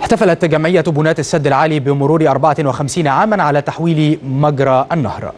احتفلت جمعية بناة السد العالي بمرور 54 عاما على تحويل مجرى النهر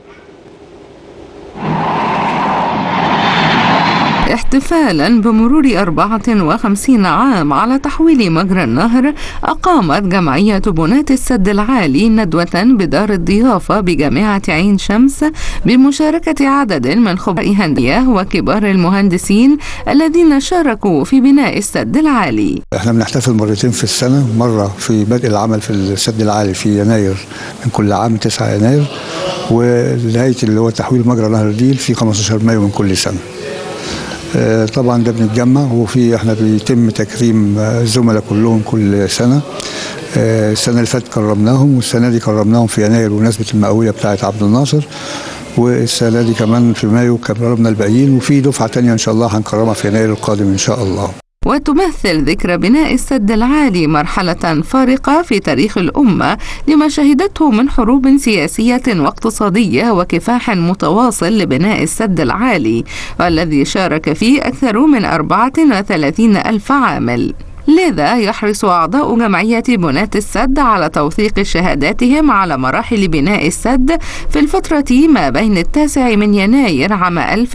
احتفالا بمرور 54 عام على تحويل مجرى النهر أقامت جمعية بناة السد العالي ندوة بدار الضيافة بجامعة عين شمس بمشاركة عدد من خبراء هندية وكبار المهندسين الذين شاركوا في بناء السد العالي احنا بنحتفل مرتين في السنة مرة في بدء العمل في السد العالي في يناير من كل عام 9 يناير ونهاية اللي هو تحويل مجرى نهر النيل في 15 مايو من كل سنة آه، طبعا ده بنتجمع وفي احنا بيتم تكريم الزملاء كلهم كل سنه آه، السنه اللي فاتت كرمناهم والسنه دي كرمناهم في يناير بمناسبه المئويه بتاعه عبد الناصر والسنه دي كمان في مايو كرمنا الباقيين وفي دفعه تانية ان شاء الله هنكرمها في يناير القادم ان شاء الله وتمثل ذكرى بناء السد العالي مرحلة فارقة في تاريخ الأمة لما شهدته من حروب سياسية واقتصادية وكفاح متواصل لبناء السد العالي والذي شارك فيه أكثر من 34 ألف عامل لذا يحرص أعضاء جمعية بناة السد على توثيق شهاداتهم على مراحل بناء السد في الفترة ما بين التاسع من يناير عام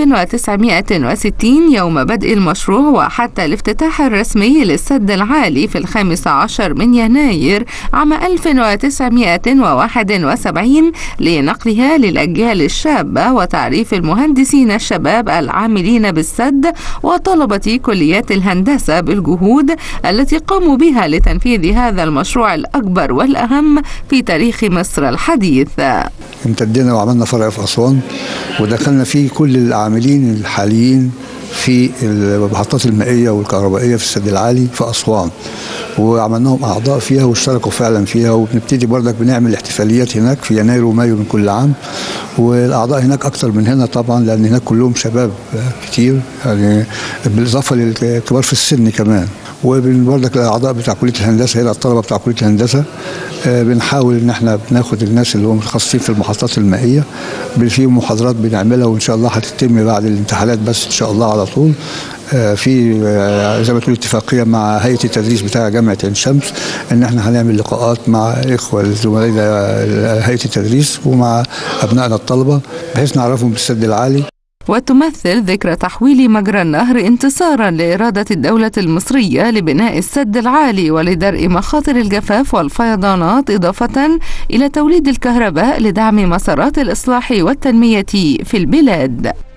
1960 يوم بدء المشروع وحتى الافتتاح الرسمي للسد العالي في الخامس عشر من يناير عام 1971 لنقلها للأجيال الشابة وتعريف المهندسين الشباب العاملين بالسد وطلبة كليات الهندسة بالجهود التي قاموا بها لتنفيذ هذا المشروع الأكبر والأهم في تاريخ مصر الحديث امتدينا وعملنا فرع في أسوان ودخلنا فيه كل العاملين الحاليين في المحطات المائية والكهربائية في السد العالي في أسوان وعملناهم أعضاء فيها واشتركوا فعلا فيها وبنبتدي بردك بنعمل احتفاليات هناك في يناير ومايو من كل عام والأعضاء هناك أكتر من هنا طبعا لأن هناك كلهم شباب كتير يعني بالإضافة للكبار في السن كمان وبرضك الاعضاء بتاع كليه الهندسه هنا الطلبه بتاع كليه الهندسه آه بنحاول ان احنا بناخد الناس اللي هم متخصصين في المحطات المائيه في محاضرات بنعملها وان شاء الله هتتم بعد الامتحانات بس ان شاء الله على طول آه في آه زي ما تقول اتفاقيه مع هيئه التدريس بتاع جامعه عين شمس ان احنا هنعمل لقاءات مع اخوه زملائنا هيئه التدريس ومع ابنائنا الطلبه بحيث نعرفهم بالسد العالي وتمثل ذكرى تحويل مجرى النهر انتصارا لإرادة الدولة المصرية لبناء السد العالي ولدرء مخاطر الجفاف والفيضانات إضافة إلى توليد الكهرباء لدعم مسارات الإصلاح والتنمية في البلاد